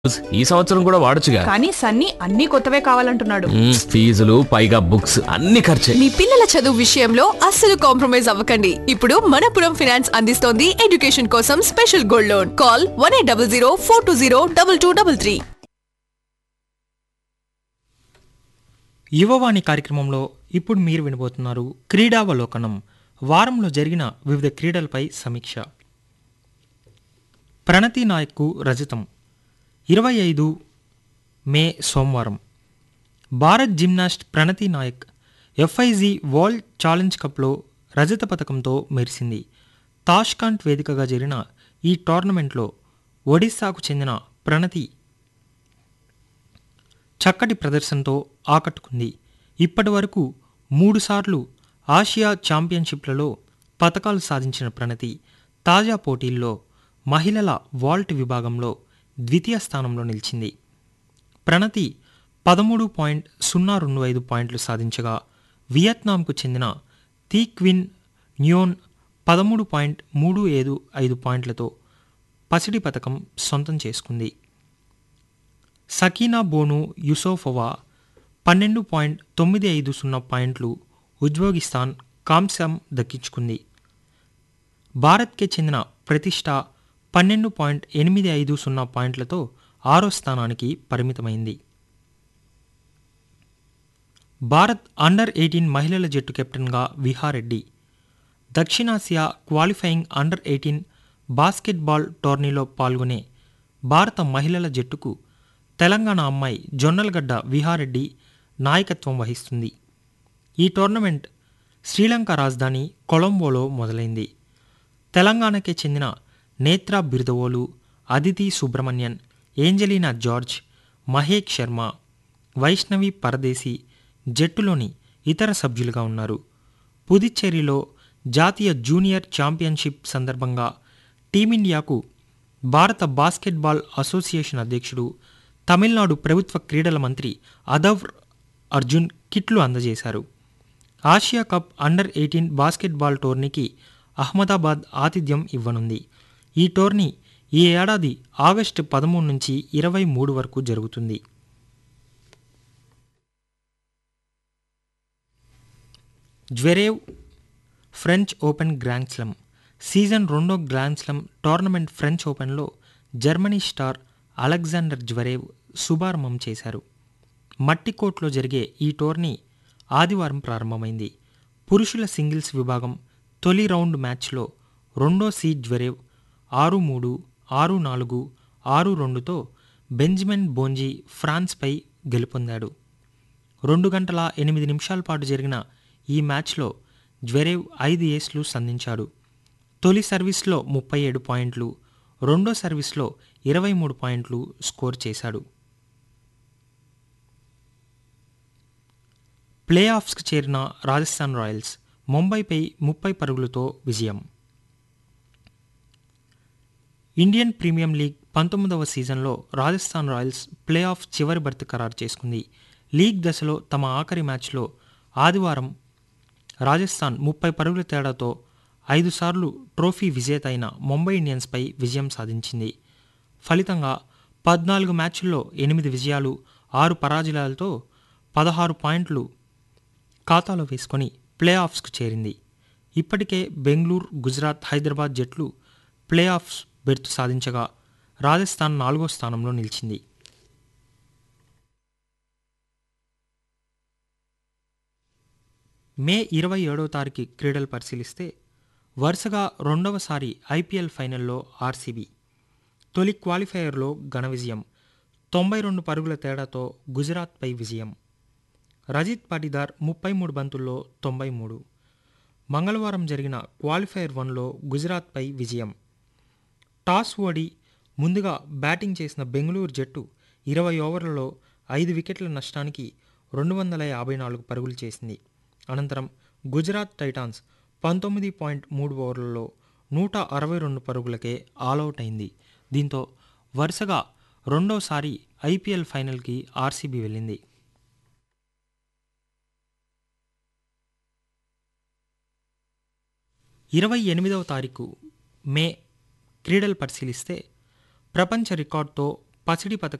ఈ సంవత్సరం కూడా వాడొచ్చుగా కానీ సన్నీ అన్ని కొత్తవే కావాలంటున్నాడు మ్మ్, ఫీజులు పైగా బుక్స్ అన్ని ఖర్చే మీ పిల్లల చదువు విషయంలో అస్సలు కాంప్రమైజ్ అవ్వకండి ఇప్పుడు మనపురం ఫినాన్స్ అందిస్తోంది ఎడ్యుకేషన్ కోసం special gold loan call one eight double zero four two zero double two double three Yuvavani కార్యక్రమంలో ఇప్పుడు మీరు వినబోతున్నారు క్రీడావలోకనం వారంలో జరిగిన వివిధ క్రీడలపై సమీక్ష ప్రణతి నాయక్కు రజతం ఇరవై ఐదు మే సోమవారం Bharat gymnast Pranati Nayak FIG world challenge కప్లో రజత పథకంతో మెరిసింది తాష్కాంట్ వేదికగా జరిగిన ఈ టోర్నమెంట్లో ఒడిశాకు చెందిన ప్రణతి చక్కటి ప్రదర్శనతో ఆకట్టుకుంది ఇప్పటి వరకు మూడుసార్లు ఆసియా ఛాంపియన్షిప్లలో పతకాలు సాధించిన ప్రణతి తాజా పోటీల్లో మహిళల వాల్ట్ విభాగంలో ద్వితీయ స్థానంలో నిలిచింది ప్రణతి పదమూడు పాయింట్ సున్నా రెండు ఐదు పాయింట్లు సాధించగా వియత్నాంకు చెందిన తీక్విన్ న్యోన్ పదమూడు పాయింట్ మూడు ఏడు ఐదు పాయింట్లతో పసిడి పథకం సొంతం చేసుకుంది సకీనా బోను యుసోఫోవా పన్నెండు పాయింట్ తొమ్మిది ఐదు సున్నా పాయింట్లు ఉజ్బెకిస్తాన్ కాంస్యం దక్కించుకుంది భారత్కే చెందిన ప్రతిష్ట పన్నెండు పాయింట్ ఎనిమిది ఐదు సున్నా పాయింట్లతో ఆరో స్థానానికి పరిమితమైంది భారత్ అండర్ ఎయిటీన్ మహిళల జట్టు కెప్టెన్గా విహారెడ్డి దక్షిణాసియా క్వాలిఫైయింగ్ అండర్ ఎయిటీన్ బాస్కెట్బాల్ టోర్నీలో పాల్గొనే భారత మహిళల జట్టుకు తెలంగాణ అమ్మాయి జొన్నలగడ్డ విహారెడ్డి నాయకత్వం వహిస్తుంది ఈ టోర్నమెంట్ శ్రీలంక రాజధాని కొలంబోలో మొదలైంది తెలంగాణకే చెందిన నేత్రా బిర్దవోలు అదితి సుబ్రహ్మణ్యన్ ఏంజలీనా జార్జ్ మహేక్ శర్మ వైష్ణవి పరదేశి జట్టులోని ఇతర సభ్యులుగా ఉన్నారు పుదుచ్చేరిలో జాతీయ జూనియర్ ఛాంపియన్షిప్ సందర్భంగా టీమిండియాకు భారత బాస్కెట్బాల్ అసోసియేషన్ అధ్యక్షుడు తమిళనాడు ప్రభుత్వ క్రీడల మంత్రి అదవ్ అర్జున్ కిట్లు అందజేశారు Asia cup under eighteen basketball టోర్నీకి అహ్మదాబాద్ ఆతిథ్యం ఇవ్వనుంది ఈ టోర్నీ ఈ ఏడాది ఆగస్టు పదమూడు నుంచి ఇరవై మూడు వరకు జరుగుతుంది Zverev French Open grand slam season రెండో గ్రాండ్ స్లమ్ టోర్నమెంట్ ఫ్రెంచ్ ఓపెన్లో జర్మనీ స్టార్ అలెగ్జాండర్ జ్వరేవ్ శుభారంభం చేశారు మట్టి కోర్టులో జరిగే ఈ టోర్నీ ఆదివారం ప్రారంభమైంది పురుషుల సింగిల్స్ విభాగం తొలి రౌండ్ మ్యాచ్లో రెండో సీడ్ జ్వరేవ్ ఆరు మూడు ఆరు నాలుగు ఆరు రెండుతో బెంజమిన్ బోంజీ ఫ్రాన్స్పై గెలుపొందాడు రెండు గంటల ఎనిమిది నిమిషాల పాటు జరిగిన ఈ మ్యాచ్లో జ్వరేవ్ ఐదు ఏస్లు సంధించాడు తొలి సర్వీస్లో ముప్పై ఏడు పాయింట్లు రెండో సర్వీస్లో ఇరవై మూడు పాయింట్లు స్కోర్ చేశాడు ప్లే ఆఫ్స్కి చేరిన రాజస్థాన్ రాయల్స్ ముంబైపై ముప్పై పరుగులతో విజయం ఇండియన్ ప్రీమియం లీగ్ పంతొమ్మిదవ సీజన్లో రాజస్థాన్ రాయల్స్ ప్లే ఆఫ్ చివరి బర్త్ ఖరారు చేసుకుంది లీగ్ దశలో తమ ఆఖరి మ్యాచ్లో ఆదివారం రాజస్థాన్ ముప్పై పరుగుల తేడాతో ఐదుసార్లు ట్రోఫీ విజేత అయిన ముంబై ఇండియన్స్పై విజయం సాధించింది ఫలితంగా పద్నాలుగు మ్యాచ్ల్లో ఎనిమిది విజయాలు ఆరు పరాజయాలతో పదహారు పాయింట్లు ఖాతాలో వేసుకొని ప్లే ఆఫ్స్కు చేరింది ఇప్పటికే బెంగళూరు గుజరాత్ హైదరాబాద్ జట్లు ప్లే ఆఫ్స్ బెర్త్ సాధించగా రాజస్థాన్ నాలుగో స్థానంలో నిలిచింది మే ఇరవై ఏడవ తారీఖు క్రీడలు పరిశీలిస్తే వరుసగా రెండవసారి ఐపీఎల్ ఫైనల్లో ఆర్సీబీ తొలి క్వాలిఫైయర్లో ఘన విజయం తొంభై రెండు పరుగుల తేడాతో గుజరాత్పై విజయం రజిత్ పాటిదార్ ముప్పై మూడు బంతుల్లో తొంభై మూడు మంగళవారం జరిగిన క్వాలిఫైయర్ వన్లో గుజరాత్పై విజయం టాస్ ఓడి ముందుగా బ్యాటింగ్ చేసిన బెంగళూరు జట్టు ఇరవై ఓవర్లలో ఐదు వికెట్ల నష్టానికి రెండు వందల యాభై నాలుగు పరుగులు చేసింది అనంతరం గుజరాత్ టైటాన్స్ పంతొమ్మిది పాయింట్ మూడు ఓవర్లలో నూట అరవై రెండు పరుగులకే ఆల్అవుట్ అయింది దీంతో వరుసగా రెండోసారి ఐపీఎల్ ఫైనల్కి ఆర్సీబీ వెళ్ళింది ఇరవై ఎనిమిదవ తారీఖు మే క్రీడలు పరిశీలిస్తే ప్రపంచ రికార్డుతో పసిడి పథకం